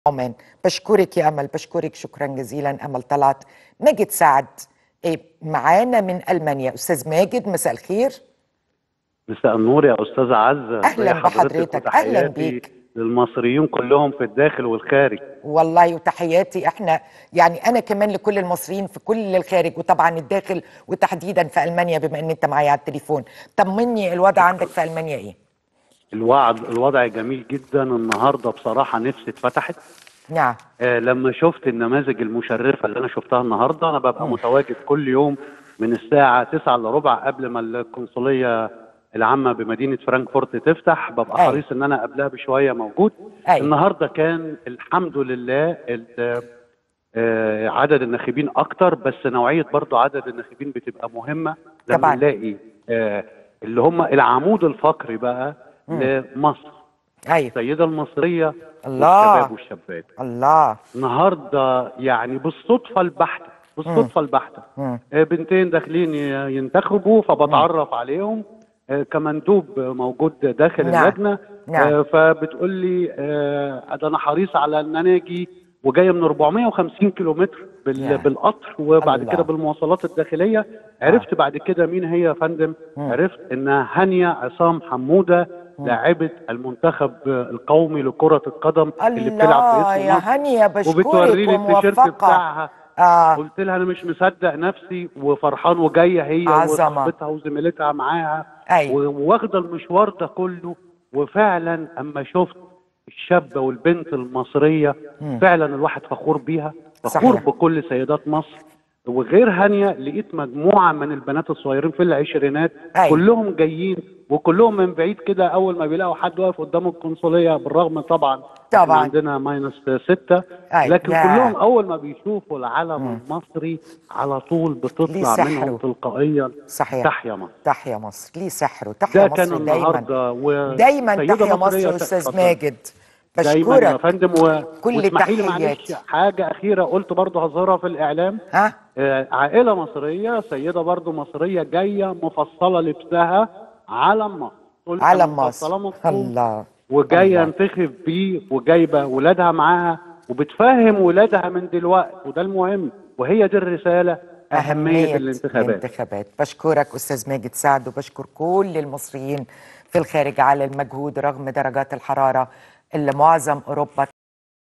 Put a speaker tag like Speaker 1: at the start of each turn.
Speaker 1: عمان بشكرك يا امل بشكرك شكرا جزيلا امل طلعت ماجد سعد إيه معانا من المانيا استاذ ماجد مساء الخير
Speaker 2: مساء النور يا استاذه عزه
Speaker 1: أهلاً
Speaker 2: زي حضرتك
Speaker 1: بحضرتك، أهلاً
Speaker 2: وتحياتي
Speaker 1: بيك.
Speaker 2: للمصريين كلهم في الداخل والخارج
Speaker 1: والله وتحياتي احنا يعني انا كمان لكل المصريين في كل الخارج وطبعا الداخل وتحديدا في المانيا بما ان انت معايا على التليفون طمني الوضع عندك في المانيا ايه
Speaker 2: الوعد الوضع جميل جدا النهارده بصراحه نفسي اتفتحت
Speaker 1: نعم
Speaker 2: آه لما شفت النماذج المشرفه اللي انا شفتها النهارده انا ببقى متواجد كل يوم من الساعه 9 الا ربع قبل ما القنصليه العامه بمدينه فرانكفورت تفتح ببقى
Speaker 1: أيوة.
Speaker 2: حريص ان انا قبلها بشويه موجود
Speaker 1: أيوة.
Speaker 2: النهارده كان الحمد لله ال- آه، عدد الناخبين اكتر بس نوعيه برضو عدد الناخبين بتبقى مهمه لما
Speaker 1: طبعاً.
Speaker 2: نلاقي آه، اللي هم العمود الفقري بقى لمصر
Speaker 1: ايوه
Speaker 2: السيده المصريه
Speaker 1: الله.
Speaker 2: والشباب والشابات
Speaker 1: الله
Speaker 2: النهارده يعني بالصدفه البحته بالصدفه البحته
Speaker 1: مم.
Speaker 2: آه، بنتين داخلين ي- ينتخبوا فبتعرف عليهم آه، كمندوب موجود داخل
Speaker 1: نعم.
Speaker 2: اللجنه
Speaker 1: نعم.
Speaker 2: آه، فبتقول لي آه، ده انا حريص على ان انا اجي وجايه من 450 كيلومتر بال-
Speaker 1: يا.
Speaker 2: بالقطر وبعد
Speaker 1: الله.
Speaker 2: كده بالمواصلات الداخليه عرفت بعد كده مين هي يا فندم عرفت انها هانيه عصام حموده لاعبه المنتخب القومي لكره القدم اللي بتلعب في
Speaker 1: الله
Speaker 2: اسم
Speaker 1: يا
Speaker 2: مصر
Speaker 1: هانية بشكرك
Speaker 2: وبتوري لي التيشيرت
Speaker 1: وموفقة
Speaker 2: بتاعها
Speaker 1: آه.
Speaker 2: قلت لها انا مش مصدق نفسي وفرحان وجايه هي
Speaker 1: عظمة.
Speaker 2: وصاحبتها وزميلتها معاها
Speaker 1: أيوة.
Speaker 2: و- واخده المشوار ده كله وفعلا اما شفت الشابه والبنت المصريه فعلا الواحد فخور بيها فخور
Speaker 1: صحيح.
Speaker 2: بكل سيدات مصر وغير هانيه لقيت مجموعه من البنات الصغيرين في العشرينات
Speaker 1: أيوة.
Speaker 2: كلهم جايين وكلهم من بعيد كده اول ما بيلاقوا حد واقف قدام القنصليه بالرغم طبعا
Speaker 1: طبعاً.
Speaker 2: إحنا عندنا ماينس ستة
Speaker 1: أيوة.
Speaker 2: لكن
Speaker 1: يا.
Speaker 2: كلهم اول ما بيشوفوا العلم المصري على طول
Speaker 1: ليه
Speaker 2: بتطلع
Speaker 1: سحره.
Speaker 2: منهم تلقائيا
Speaker 1: صحيح
Speaker 2: تحيا مصر
Speaker 1: تحيا مصر ليه سحره تحيا
Speaker 2: ده كان
Speaker 1: مصر دايما
Speaker 2: النهارده و...
Speaker 1: دايما
Speaker 2: سيدة
Speaker 1: تحيا
Speaker 2: مصرية
Speaker 1: مصر استاذ
Speaker 2: اتفضل.
Speaker 1: ماجد
Speaker 2: دايما يا
Speaker 1: بشكرك
Speaker 2: فندم و...
Speaker 1: كل
Speaker 2: واسمحي لي معلش
Speaker 1: تحياتي.
Speaker 2: حاجه اخيره قلت برضه هظهرها في الاعلام
Speaker 1: ها
Speaker 2: آه، عائله مصريه سيده برضه مصريه جايه مفصله لبسها علم مصر قلت
Speaker 1: علم
Speaker 2: مفصلة
Speaker 1: مصر
Speaker 2: مفهوم.
Speaker 1: الله
Speaker 2: وجايه
Speaker 1: الله.
Speaker 2: ينتخب بيه وجايبه ولادها معاها وبتفهم ولادها من دلوقتي وده المهم وهي دي الرساله اهميه الانتخابات
Speaker 1: الانتخابات بشكرك استاذ ماجد سعد وبشكر كل المصريين في الخارج على المجهود رغم درجات الحراره اللي معظم اوروبا